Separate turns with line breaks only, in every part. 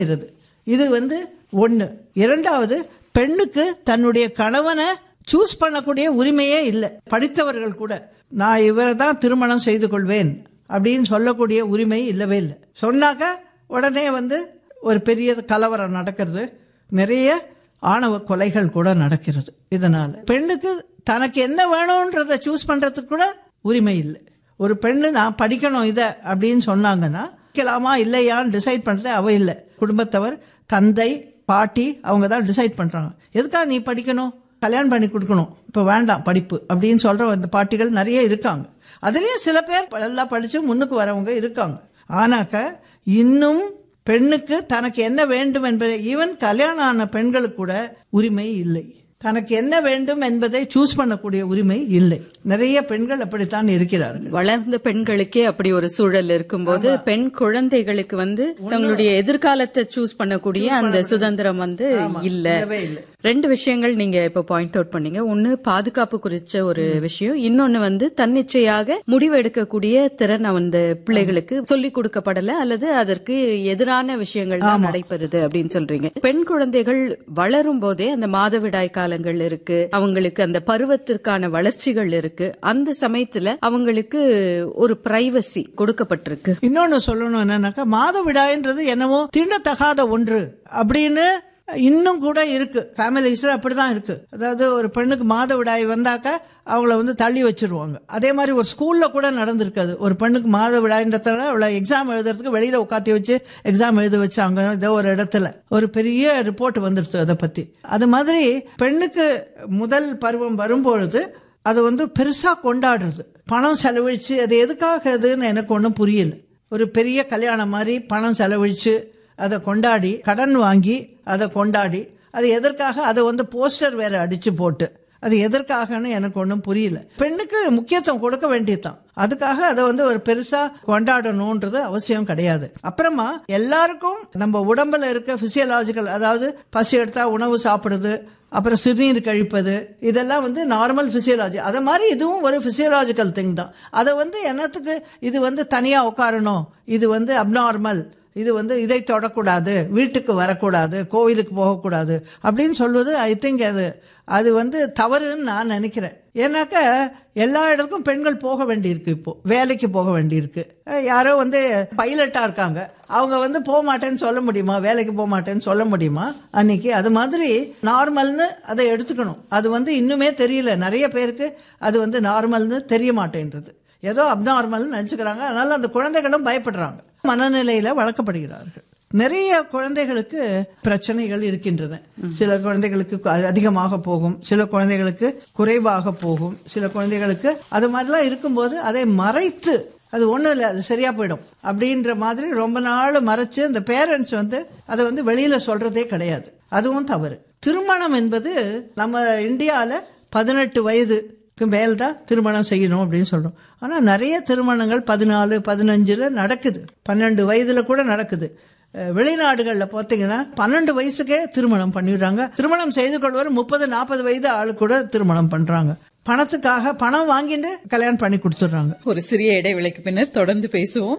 இருக்கிறது இது வந்து ஒன்று இரண்டாவது பெண்ணுக்கு தன்னுடைய கணவனை சூஸ் பண்ணக்கூடிய உரிமையே இல்லை படித்தவர்கள் கூட நான் இவரை தான் திருமணம் செய்து கொள்வேன் அப்படின்னு சொல்லக்கூடிய உரிமை இல்லவே இல்லை சொன்னாக்க உடனே வந்து ஒரு பெரிய கலவரம் நடக்கிறது நிறைய ஆணவ கொலைகள் கூட நடக்கிறது இதனால பெண்ணுக்கு தனக்கு என்ன வேணும்ன்றத சூஸ் பண்றதுக்கு கூட உரிமை இல்லை ஒரு பெண்ணு நான் படிக்கணும் இதை அப்படின்னு சொன்னாங்கன்னா படிக்கலாமா இல்லையான்னு டிசைட் பண்றது அவ இல்லை குடும்பத்தவர் தந்தை பாட்டி அவங்க தான் டிசைட் பண்றாங்க எதுக்காக நீ படிக்கணும் கல்யாணம் பண்ணி கொடுக்கணும் இப்போ வேண்டாம் படிப்பு அப்படின்னு சொல்ற அந்த பாட்டிகள் நிறைய இருக்காங்க அதுலயும் சில பேர் நல்லா படிச்சு முன்னுக்கு வரவங்க இருக்காங்க ஆனாக்க இன்னும் பெண்ணுக்கு தனக்கு என்ன வேண்டும் என்பதை ஈவன் கல்யாணம் ஆன பெண்களுக்கு கூட உரிமை இல்லை தனக்கு என்ன வேண்டும் என்பதை சூஸ் பண்ணக்கூடிய உரிமை இல்லை நிறைய பெண்கள் அப்படித்தான் இருக்கிறார்கள்
வளர்ந்த பெண்களுக்கே அப்படி ஒரு சூழல் இருக்கும்போது பெண் குழந்தைகளுக்கு வந்து தங்களுடைய எதிர்காலத்தை சூஸ் பண்ணக்கூடிய அந்த சுதந்திரம் வந்து இல்ல
இல்லவே இல்லை
ரெண்டு விஷயங்கள் நீங்க இப்ப பாயிண்ட் அவுட் பண்ணீங்க ஒன்னு பாதுகாப்பு குறிச்ச ஒரு விஷயம் இன்னொன்னு வந்து தன்னிச்சையாக முடிவு எடுக்கக்கூடிய திறன் அந்த பிள்ளைகளுக்கு சொல்லிக் கொடுக்கப்படல அல்லது அதற்கு எதிரான விஷயங்கள் தான் நடைபெறுது அப்படின்னு சொல்றீங்க பெண் குழந்தைகள் வளரும் போதே அந்த மாதவிடாய் காலங்கள் இருக்கு அவங்களுக்கு அந்த பருவத்திற்கான வளர்ச்சிகள் இருக்கு அந்த சமயத்துல அவங்களுக்கு ஒரு பிரைவசி கொடுக்கப்பட்டிருக்கு
இன்னொன்னு சொல்லணும் என்னன்னாக்கா மாதவிடாயின்றது என்னவோ தீண்டத்தகாத ஒன்று அப்படின்னு இன்னும் கூட இருக்கு ஃபேமிலிஸ்ல அப்படிதான் இருக்கு அதாவது ஒரு பெண்ணுக்கு மாதவிடாய் வந்தாக்க அவங்கள வந்து தள்ளி வச்சிருவாங்க அதே மாதிரி ஒரு ஸ்கூல்ல கூட நடந்திருக்காது ஒரு பெண்ணுக்கு மாதவிடாயின்றதால அவளை எக்ஸாம் எழுதுறதுக்கு வெளியில உட்காத்தி வச்சு எக்ஸாம் எழுத வச்சாங்க ஏதோ ஒரு இடத்துல ஒரு பெரிய ரிப்போர்ட் வந்துருச்சு அதை பத்தி அது மாதிரி பெண்ணுக்கு முதல் பருவம் வரும்பொழுது அது வந்து பெருசா கொண்டாடுறது பணம் செலவழிச்சு அது எதுக்காக அதுன்னு எனக்கு ஒன்றும் புரியல ஒரு பெரிய கல்யாணம் மாதிரி பணம் செலவழிச்சு அதை கொண்டாடி கடன் வாங்கி அதை கொண்டாடி அது எதற்காக அதை வந்து போஸ்டர் வேற அடிச்சு போட்டு அது எதற்காகன்னு எனக்கு ஒன்றும் புரியல பெண்ணுக்கு முக்கியத்துவம் கொடுக்க வேண்டியதுதான் அதுக்காக அதை வந்து ஒரு பெருசா கொண்டாடணும்ன்றது அவசியம் கிடையாது அப்புறமா எல்லாருக்கும் நம்ம உடம்புல இருக்க பிசியலாஜிக்கல் அதாவது பசி எடுத்தா உணவு சாப்பிடுறது அப்புறம் சிறுநீர் கழிப்பது இதெல்லாம் வந்து நார்மல் பிசியலாஜி அதை மாதிரி இதுவும் ஒரு பிசியலாஜிக்கல் திங் தான் அதை வந்து என்னத்துக்கு இது வந்து தனியா உட்காரணும் இது வந்து அப்நார்மல் இது வந்து இதை தொடக்கூடாது வீட்டுக்கு வரக்கூடாது கோவிலுக்கு போகக்கூடாது அப்படின்னு சொல்வது ஐ திங்க் அது அது வந்து தவறுன்னு நான் நினைக்கிறேன் ஏன்னாக்க எல்லா இடத்துக்கும் பெண்கள் போக வேண்டியிருக்கு இப்போ வேலைக்கு போக வேண்டியிருக்கு அஹ் யாரோ வந்து பைலட்டா இருக்காங்க அவங்க வந்து போக மாட்டேன்னு சொல்ல முடியுமா வேலைக்கு போக மாட்டேன்னு சொல்ல முடியுமா அன்னைக்கு அது மாதிரி நார்மல்னு அதை எடுத்துக்கணும் அது வந்து இன்னுமே தெரியல நிறைய பேருக்கு அது வந்து நார்மல்னு தெரிய மாட்டேன்றது ஏதோ அப்நார்மல்னு நினைச்சுக்கிறாங்க அதனால அந்த குழந்தைகளும் பயப்படுறாங்க மனநிலையில வளர்க்கப்படுகிறார்கள் நிறைய குழந்தைகளுக்கு பிரச்சனைகள் இருக்கின்றன சில குழந்தைகளுக்கு அ- அதிகமாக போகும் சில குழந்தைகளுக்கு குறைவாக போகும் சில குழந்தைகளுக்கு அது மாதிரிலாம் இருக்கும்போது அதை மறைத்து அது ஒண்ணும் இல்லை அது சரியா போயிடும் அப்படின்ற மாதிரி ரொம்ப நாள் மறைச்சு அந்த பேரண்ட்ஸ் வந்து அதை வந்து வெளியில சொல்றதே கிடையாது அதுவும் தவறு திருமணம் என்பது நம்ம இந்தியால பதினெட்டு வயதுக்கு மேல் தான் திருமணம் செய்யணும் அப்படின்னு சொல்றோம் ஆனா நிறைய திருமணங்கள் பதினாலு பதினஞ்சுல நடக்குது பன்னெண்டு வயதுல கூட நடக்குது அஹ் வெளிநாடுகள்ல பார்த்தீங்கன்னா பன்னெண்டு வயசுக்கே திருமணம் பண்ணிடுறாங்க திருமணம் செய்து கொள்வர் முப்பது நாற்பது வயது ஆளு கூட திருமணம் பண்றாங்க பணத்துக்காக பணம் வாங்கிட்டு கல்யாணம் பண்ணி கொடுத்துடுறாங்க
ஒரு சிறிய இடைவேளைக்கு பின்னர் தொடர்ந்து பேசுவோம்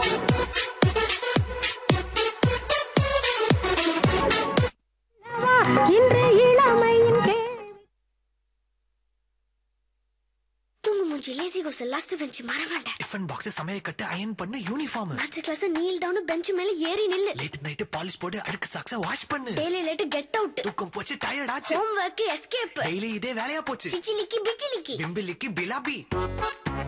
இன்று இளமையின் கேள்வி
தூங்கு மூஞ்சி லேசி கோஸ் லாஸ்ட் பெஞ்ச் மறவாண்ட
டிஃபன் பாக்ஸ் சமையல் கட்டு அயன் பண்ணு uniform
maths class kneel down bench மேல ஏறி நில்லு
லேட் நைட் பாலிஷ் போட்டு அழுக்கு சாக்ஸ வாஷ் பண்ணு
டெய்லி லேட் கெட் அவுட்
தூக்கம் போச்சு டயர்ட் ஆச்சு
ஹோம் ஒர்க் எஸ்கேப்
டெய்லி இதே வேலையா போச்சு
சிச்சிலிக்கி பிச்சிலிக்கி
பிம்பிலிக்கு பிலாபி